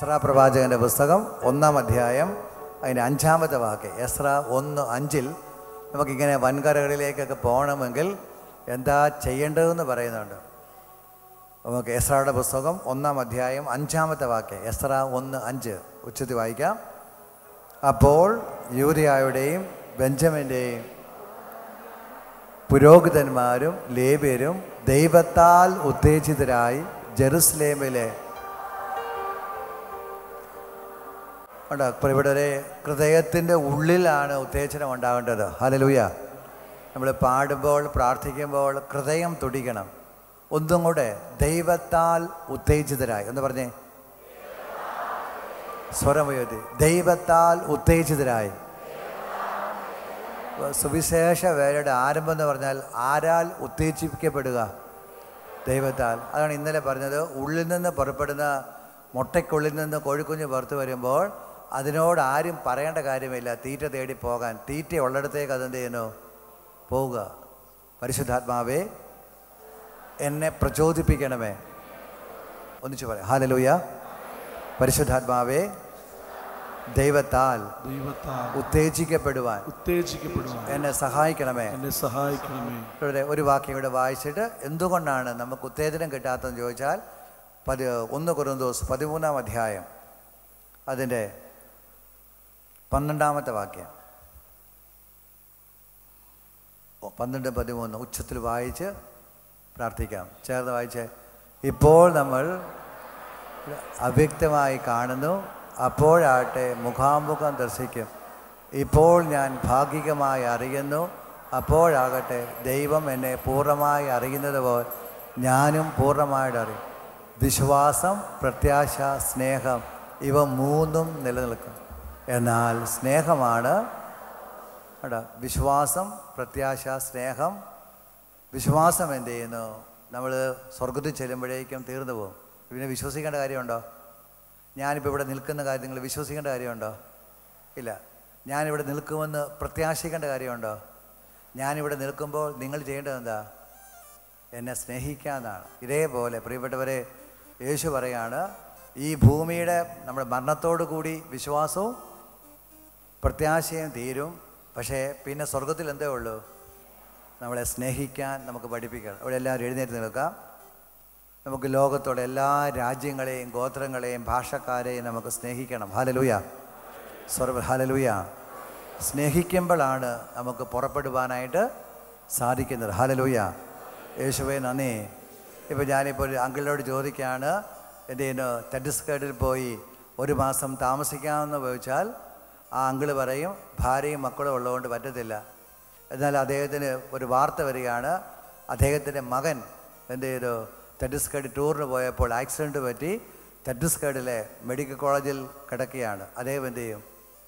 എസ്ര പ്രവാചകൻ്റെ പുസ്തകം ഒന്നാം അധ്യായം അതിൻ്റെ അഞ്ചാമത്തെ വാക്ക് എസ്ര ഒന്ന് അഞ്ചിൽ നമുക്കിങ്ങനെ വൻകരകളിലേക്കൊക്കെ പോകണമെങ്കിൽ എന്താ ചെയ്യേണ്ടതെന്ന് പറയുന്നുണ്ട് നമുക്ക് എസ്രയുടെ പുസ്തകം ഒന്നാം അധ്യായം അഞ്ചാമത്തെ വാക്ക് എസ്ര ഒന്ന് അഞ്ച് ഉച്ചത്തിൽ വായിക്കാം അപ്പോൾ യൂരിയായുടെയും ബെഞ്ചമിൻ്റെയും പുരോഹിതന്മാരും ലേബ്യരും ദൈവത്താൽ ഉത്തേജിതരായി ജെറുസലേമിലെ ഉണ്ടോ ഇപ്പോൾ ഇവിടെ ഒരു ഹൃദയത്തിൻ്റെ ഉള്ളിലാണ് ഉത്തേജനം ഉണ്ടാകേണ്ടത് ഹലലൂയ നമ്മൾ പാടുമ്പോൾ പ്രാർത്ഥിക്കുമ്പോൾ ഹൃദയം തുടിക്കണം ഒന്നും കൂടെ ദൈവത്താൽ ഉത്തേജിതരായി എന്ന് പറഞ്ഞേ സ്വരമുയർത്തി ദൈവത്താൽ ഉത്തേജിതരായി സുവിശേഷ വേലയുടെ ആരംഭം എന്ന് പറഞ്ഞാൽ ആരാൽ ഉത്തേജിപ്പിക്കപ്പെടുക ദൈവത്താൽ അതാണ് ഇന്നലെ പറഞ്ഞത് ഉള്ളിൽ നിന്ന് പുറപ്പെടുന്ന മുട്ടയ്ക്കുള്ളിൽ നിന്ന് കോഴിക്കുഞ്ഞ് പുറത്തു വരുമ്പോൾ അതിനോട് ആരും പറയേണ്ട കാര്യമില്ല തീറ്റ തേടി പോകാൻ തീറ്റ ഉള്ളിടത്തേക്ക് അതെന്ത് ചെയ്യുന്നു പോവുക പരിശുദ്ധാത്മാവേ എന്നെ പ്രചോദിപ്പിക്കണമേ ഒന്നിച്ചു പറയാം ഹാലലൂയ പരിശുദ്ധാത്മാവേ ദൈവത്താൽ ദൈവത്താൽ ഉത്തേജിക്കപ്പെടുവാൻ ഉത്തേജിക്കപ്പെടുവാൻ എന്നെ സഹായിക്കണമേ എന്നെ സഹായിക്കണമേ ഇവിടെ ഒരു വാക്യം ഇവിടെ വായിച്ചിട്ട് എന്തുകൊണ്ടാണ് നമുക്ക് ഉത്തേജനം കിട്ടാത്തതെന്ന് ചോദിച്ചാൽ പതി ഒന്ന് കുറുന്തോസ് പതിമൂന്നാം അധ്യായം അതിൻ്റെ പന്ത്രണ്ടാമത്തെ വാക്യം ഓ, പന്ത്രണ്ട് പതിമൂന്ന് ഉച്ചത്തിൽ വായിച്ച് പ്രാർത്ഥിക്കാം ചേർന്ന് വായിച്ച് ഇപ്പോൾ നമ്മൾ അവ്യക്തമായി കാണുന്നു അപ്പോഴാട്ടെ മുഖാമുഖം ദർശിക്കും ഇപ്പോൾ ഞാൻ ഭാഗികമായി അറിയുന്നു അപ്പോഴാകട്ടെ ദൈവം എന്നെ പൂർണ്ണമായി അറിയുന്നത് പോലെ ഞാനും പൂർണ്ണമായിട്ട് അറിയും വിശ്വാസം പ്രത്യാശ സ്നേഹം ഇവ മൂന്നും നിലനിൽക്കും എന്നാൽ സ്നേഹമാണ് കേട്ടോ വിശ്വാസം പ്രത്യാശ സ്നേഹം വിശ്വാസം എന്ത് ചെയ്യുന്നു നമ്മൾ സ്വർഗത്തിൽ ചെല്ലുമ്പോഴേക്കും തീർന്നു പോകും പിന്നെ വിശ്വസിക്കേണ്ട കാര്യമുണ്ടോ ഞാനിപ്പോൾ ഇവിടെ നിൽക്കുന്ന കാര്യം നിങ്ങൾ വിശ്വസിക്കേണ്ട കാര്യമുണ്ടോ ഇല്ല ഞാനിവിടെ നിൽക്കുമെന്ന് പ്രത്യാശിക്കേണ്ട കാര്യമുണ്ടോ ഞാനിവിടെ നിൽക്കുമ്പോൾ നിങ്ങൾ ചെയ്യേണ്ടത് എന്താ എന്നെ സ്നേഹിക്കാന്നാണ് ഇതേപോലെ പ്രിയപ്പെട്ടവരെ യേശു പറയാണ് ഈ ഭൂമിയുടെ നമ്മുടെ മരണത്തോടു കൂടി വിശ്വാസവും പ്രത്യാശയും തീരും പക്ഷേ പിന്നെ സ്വർഗത്തിൽ എന്തേ ഉള്ളൂ നമ്മളെ സ്നേഹിക്കാൻ നമുക്ക് പഠിപ്പിക്കണം അവിടെ എല്ലാവരും എഴുന്നേറ്റ് നിൽക്കാം നമുക്ക് ലോകത്തോടെ എല്ലാ രാജ്യങ്ങളെയും ഗോത്രങ്ങളെയും ഭാഷക്കാരെയും നമുക്ക് സ്നേഹിക്കണം ഹാലലൂയ സ്വർവ ഹാലലൂയ സ്നേഹിക്കുമ്പോഴാണ് നമുക്ക് പുറപ്പെടുവാനായിട്ട് സാധിക്കുന്നത് ഹാലലൂയ യേശുവേ നന്ദി ഇപ്പോൾ ഞാനിപ്പോൾ ഒരു അങ്കിളിനോട് ചോദിക്കുകയാണ് എന്ത് ചെയ്യുന്നു ഛത്തീസ്ഗഡിൽ പോയി ഒരു മാസം താമസിക്കാമെന്ന് ചോദിച്ചാൽ ആ അങ്കിള് പറയും ഭാര്യയും മക്കളും ഉള്ളതുകൊണ്ട് പറ്റത്തില്ല എന്നാൽ അദ്ദേഹത്തിന് ഒരു വാർത്ത വരികയാണ് അദ്ദേഹത്തിൻ്റെ മകൻ എന്ത് ചെയ്തു ഛത്തീസ്ഗഡ് ടൂറിന് പോയപ്പോൾ ആക്സിഡൻറ്റ് പറ്റി ഛത്തീസ്ഗഡിലെ മെഡിക്കൽ കോളേജിൽ കിടക്കുകയാണ് അദ്ദേഹം എന്ത് ചെയ്യും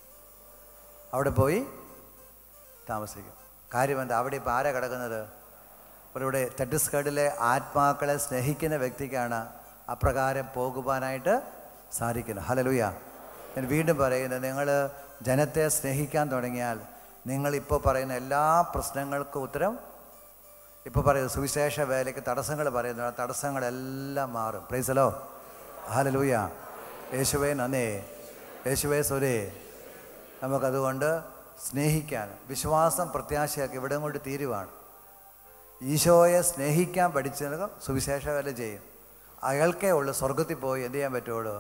അവിടെ പോയി താമസിക്കും കാര്യം എന്താ അവിടെ ഇപ്പോൾ ആരാ കിടക്കുന്നത് അപ്പോൾ ഇവിടെ ഛത്തീസ്ഗഡിലെ ആത്മാക്കളെ സ്നേഹിക്കുന്ന വ്യക്തിക്കാണ് അപ്രകാരം പോകുവാനായിട്ട് സാധിക്കുന്നത് ഹലലുയ ഞാൻ വീണ്ടും പറയുന്നത് നിങ്ങൾ ജനത്തെ സ്നേഹിക്കാൻ തുടങ്ങിയാൽ നിങ്ങളിപ്പോൾ പറയുന്ന എല്ലാ പ്രശ്നങ്ങൾക്കും ഉത്തരം ഇപ്പോൾ പറയുന്നത് സുവിശേഷ വേലയ്ക്ക് തടസ്സങ്ങൾ പറയുന്നു ആ തടസ്സങ്ങളെല്ലാം മാറും പ്രൈസലോ ഹലലൂയ യേശുവേ നന്ദേ യേശുവേ സുരേ നമുക്കതുകൊണ്ട് സ്നേഹിക്കാൻ വിശ്വാസം പ്രത്യാശയൊക്കെ ഇവിടെ കൊണ്ട് തീരുവാണ് ഈശോയെ സ്നേഹിക്കാൻ പഠിച്ചത് സുവിശേഷ വേല ചെയ്യും അയാൾക്കേ ഉള്ളൂ സ്വർഗത്തിൽ പോയി എന്ത് ചെയ്യാൻ പറ്റുള്ളൂ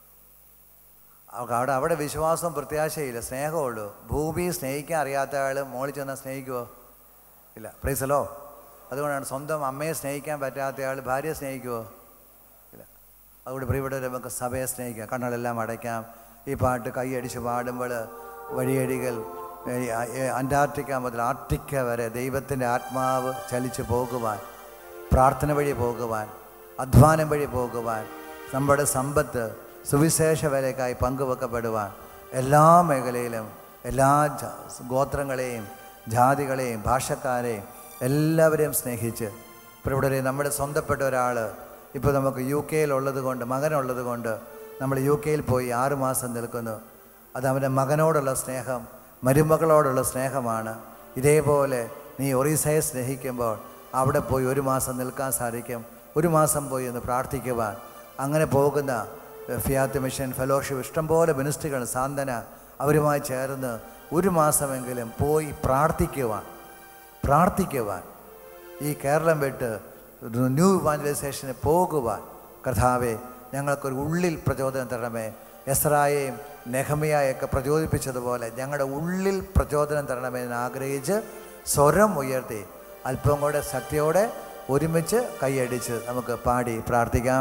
അവർക്ക് അവിടെ അവിടെ വിശ്വാസം പ്രത്യാശയില്ല സ്നേഹമുള്ളൂ ഭൂമി സ്നേഹിക്കാൻ അറിയാത്ത ആൾ മോളിൽ ചെന്നാൽ സ്നേഹിക്കുമോ ഇല്ല പ്രൈസലോ അതുകൊണ്ടാണ് സ്വന്തം അമ്മയെ സ്നേഹിക്കാൻ പറ്റാത്ത ആൾ ഭാര്യയെ സ്നേഹിക്കുമോ ഇല്ല അതുകൊണ്ട് പ്രിയപ്പെട്ടവർ നമുക്ക് സഭയെ സ്നേഹിക്കാം കണ്ണുകളെല്ലാം അടയ്ക്കാം ഈ പാട്ട് കൈയടിച്ച് പാടുമ്പോൾ വഴിയടികൾ ഏ, ഏ, അന്റാർട്ടിക്ക മുതൽ ആർട്ടിക്ക വരെ ദൈവത്തിൻ്റെ ആത്മാവ് ചലിച്ച് പോകുവാൻ പ്രാർത്ഥന വഴി പോകുവാൻ അധ്വാനം വഴി പോകുവാൻ നമ്മുടെ സമ്പത്ത് സുവിശേഷ വേലയ്ക്കായി പങ്കുവെക്കപ്പെടുവാൻ എല്ലാ മേഖലയിലും എല്ലാ ജാ- ഗോത്രങ്ങളെയും ജാതികളെയും ഭാഷക്കാരെയും എല്ലാവരെയും സ്നേഹിച്ച് ഇപ്പോൾ ഇവിടെ നമ്മുടെ സ്വന്തപ്പെട്ട ഒരാൾ ഇപ്പോൾ നമുക്ക് യു കെയിലുള്ളത് കൊണ്ട് മകനുള്ളത് കൊണ്ട് നമ്മൾ യു കെയിൽ പോയി ആറുമാസം നിൽക്കുന്നു അത് അവൻ്റെ മകനോടുള്ള സ്നേഹം മരുമകളോടുള്ള സ്നേഹമാണ് ഇതേപോലെ നീ ഒറീസയെ സ്നേഹിക്കുമ്പോൾ അവിടെ പോയി ഒരു മാസം നിൽക്കാൻ സാധിക്കും ഒരു മാസം പോയി ഒന്ന് പ്രാർത്ഥിക്കുവാൻ അങ്ങനെ പോകുന്ന ഫിയാത്ത് മിഷൻ ഫെലോഷിപ്പ് ഇഷ്ടംപോലെ മിനിസ്ട്രികൾ സാന്ത്വന അവരുമായി ചേർന്ന് ഒരു മാസമെങ്കിലും പോയി പ്രാർത്ഥിക്കുവാൻ പ്രാർത്ഥിക്കുവാൻ ഈ കേരളം വിട്ട് ഒരു ന്യൂ ഇവാഞ്ചലൈസേഷന് പോകുവാൻ കർത്താവെ ഞങ്ങൾക്കൊരു ഉള്ളിൽ പ്രചോദനം തരണമേ എസ്രായെയും നെഹമിയായൊക്കെ പ്രചോദിപ്പിച്ചതുപോലെ ഞങ്ങളുടെ ഉള്ളിൽ പ്രചോദനം തരണമേ എന്ന് ആഗ്രഹിച്ച് സ്വരം ഉയർത്തി അല്പം കൂടെ ശക്തിയോടെ ഒരുമിച്ച് കൈയടിച്ച് നമുക്ക് പാടി പ്രാർത്ഥിക്കാം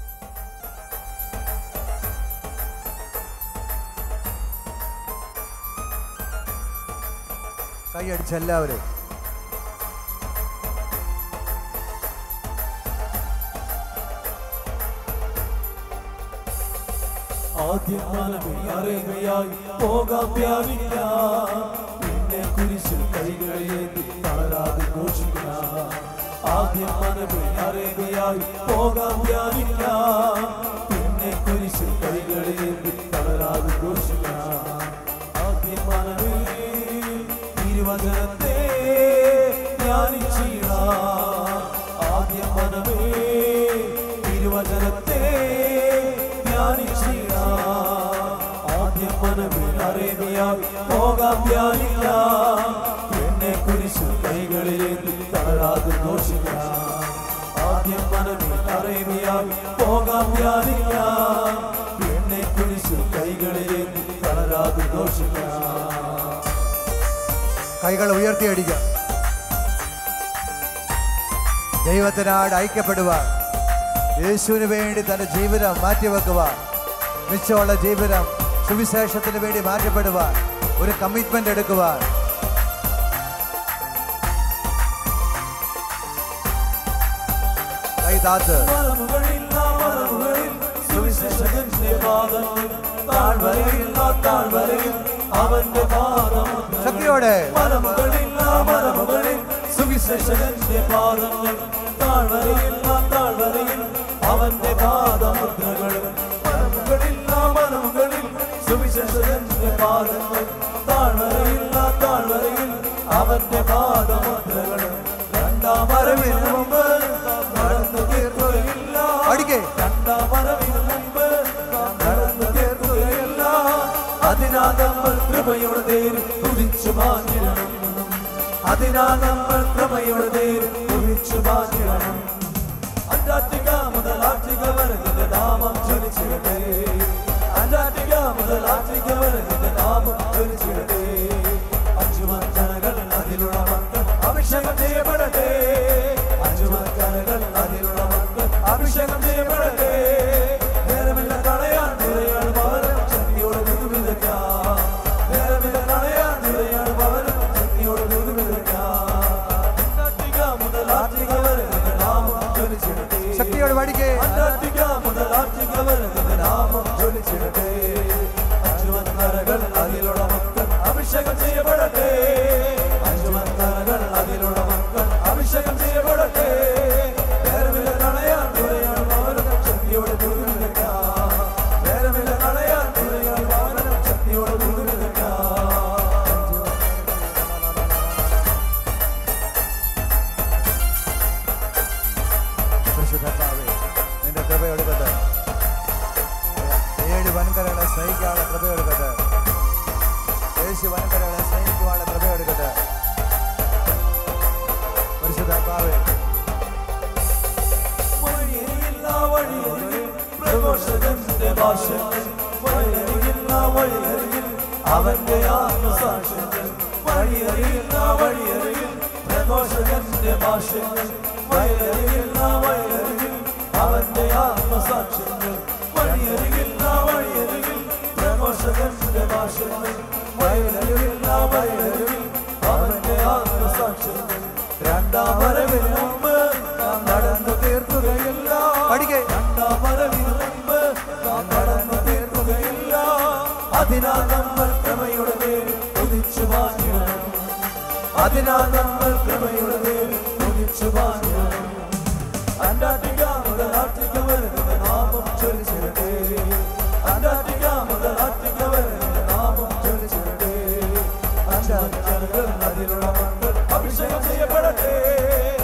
കൈയടിച്ച് എല്ലാവരും ആദ്യം മനമേ അറിയുകയായി പോകാം വ്യാപിക്കാം പിന്നെ കുരിശിൽ കൈകളേന്തി തളരാതെ ഘോഷിക്കാം ആദ്യം മനമേ അറിയുകയായി പോകാം വ്യാപിക്കാം പിന്നെ കുരിശിൽ കൈകളേന്തി തളരാതെ ഘോഷിക്കാം ആദ്യം മനമേ തിരുവചനത്തെ ധ്യാനിച്ചിടാം ആദ്യം മനമേ തിരുവചനത്തെ ധ്യാനിച്ചിടാം ആദ്യം മനമിൽ അറിവിയായി പോകാം ധ്യാനിക്കാം പിന്നെ കുരിശു കൈകളിലേക്ക് തളരാതെ ദോഷിക്കാം ആദ്യം മനമിൽ അറിവിയായി പോകാം ധ്യാനിക്കാം പിന്നെ കുരിശു കൈകളിലേക്ക് തളരാതെ ദോഷിക്കാം കൈകൾ ഉയർത്തിയടിക്കാം ദൈവത്തിനാട് ഐക്യപ്പെടുവാൻ യേശുവിന് വേണ്ടി തൻ്റെ ജീവിതം മാറ്റിവെക്കുവാൻ മിച്ചമുള്ള ജീവിതം സുവിശേഷത്തിന് വേണ്ടി മാറ്റപ്പെടുവാൻ ഒരു കമ്മിറ്റ്മെൻ്റ് എടുക്കുവാൻ കൈ താത്ത് മലമുകളില്ല മലമുകളിൽ സുവിശേഷകന്റെ പാദങ്ങൾ താഴ്വരയില്ല താഴ്വരയിൽ അവന്റെ പാദമുദ്രകൾ ശക്തിയോടെ മലമുകളില്ല മലമുകളിൽ സുവിശേഷകന്റെ പാദങ്ങൾ താഴ്വരയില്ല താഴ്വരയിൽ അവന്റെ പാദമുദ്രകൾ മലമുകളില്ല മലമുകളിൽ സുവിശേഷകന്റെ പാദങ്ങൾ താഴ്വരയില്ല താഴ്വരയിൽ അവന്റെ പാദമുദ്രകൾ രണ്ടാം വരവിന് മുമ്പ് നടന്നു തീർക്കുകയില്ല അടിക്കേ രണ്ടാം വരവിന് മുമ്പ് നടന്നു തീർക്കുകയില്ല അതിനാ നമ്മൾ കൃപയുടെ തേര് കുതിച്ചു മാറ്റിടണം അതിനാ നമ്മൾ കൃപയുടെ തേര് കുതിച്ചു മാറ്റിടണം അന്റാർട്ടിക്ക മുതൽ ആഫ്രിക്ക വരെ നിന്റെ നാമം ജ്വലിച്ചിടട്ടെ അന്റാർട്ടിക്ക മുതൽ ആഫ്രിക്ക വരെ നിന്റെ നാമം ജ്വലിച്ചിടട്ടെ അഞ്ചു മക്കളകൾ അതിലുള്ള മക്കൾ അഭിഷേകം ചെയ്യപ്പെടട്ടെ അഞ്ചു മക്കളകൾ അതിലുള്ള മക്കൾ അഭിഷേകം ചെയ്യപ്പെടട്ടെ നേരമില്ല കളയാൻ നിറയാൻ പകരം ശക്തിയോടെ വിധുവിതയ്ക്കാം നേരമില്ല കളയാൻ നിറയാൻ പകരം ശക്തിയോടെ വിധുവിതയ്ക്കാം അന്റാർട്ടിക്ക മുതൽ ആഫ്രിക്ക വരെ നിന്റെ നാമം ജ്വലിച്ചിടട്ടെ ശക്തിയോടെ പഠിക്കേ അന്റാർട്ടിക്ക മുതൽ ആഫ്രിക്ക വരെ നിന്റെ നാമം ജ്വലിച്ചിടട്ടെ അഞ്ചുമത്തറകൾ അതിലുള്ള മക്കൾ അഭിഷേകം ചെയ്യപ്പെടട്ടെ അഞ്ചുമത്തറകൾ അതിലുള്ള മക്കൾ അഭിഷേകം ചെയ്യപ്പെടട്ടെ നേരമില്ല കളയാൻ തുറയാൻ പകരം ശക്തിയോടെ തുറന്നിരിക്കാം നേരമില്ല കളയാൻ തുറയാൻ പകരം ശക്തിയോടെ തുറന്നിരിക്കാം പരിശുദ്ധാത്മാവേ നിന്റെ കൃപയെടുക്കട്ടെ ഏഴ് വൻകരകളെ സ്നേഹിക്കാനുള്ള കൃപയെടുക്കട്ടെ യേശു വൻകരകളെ സ്നേഹിക്കുവാനുള്ള കൃപയെടുക്കട്ടെ പരിശുദ്ധാത്മാവേ വഴിയരികില്ല വഴിയരികിൽ പ്രഘോഷകന്റെ ഭാഷകൾ വഴിയരികില്ല വഴിയരികിൽ അവന്റെ ആത്മസാക്ഷ്യങ്ങൾ വഴിയരികില്ല വഴിയരികിൽ പ്രഘോഷകന്റെ ഭാഷകൾ വഴിയരികില്ല വഴിയരികിൽ അവന്റെ ആത്മസാക്ഷ്യങ്ങൾ വഴിയരികില്ല വഴിയരികിൽ പ്രഘോഷകന്റെ ഭാഷകൾ വഴിയരികില്ല വഴിയരികിൽ അവന്റെ ആത്മസാക്ഷ്യങ്ങൾ രണ്ടാം വരവിന് മുമ്പ് നാം നടന്നു തീർക്കുകയില്ല പഠിക്കേ രണ്ടാം വരവിന് മുമ്പ് നാം നടന്നു തീർക്കുകയില്ല അതിനാൽ നമ്മൾ ക്രമയുടെ പേര് കുതിച്ചു മാറ്റണം അതിനാൽ നമ്മൾ ക്രമയുടെ പേര് കുതിച്ചു മാറ്റണം അന്റാർട്ടിക്ക മുതൽ ആർട്ടിക്ക വരെ നിന്റെ നാമം ചൊലിച്ചിടട്ടെ അന്റാർട്ടിക്ക മുതൽ ആർട്ടിക്ക വരെ നിന്റെ നാമം ചൊലിച്ചിടട്ടെ അഞ്ചാറുകൾ അതിലുള്ള മക്കൾ അഭിഷേകം ചെയ്യപ്പെടട്ടെ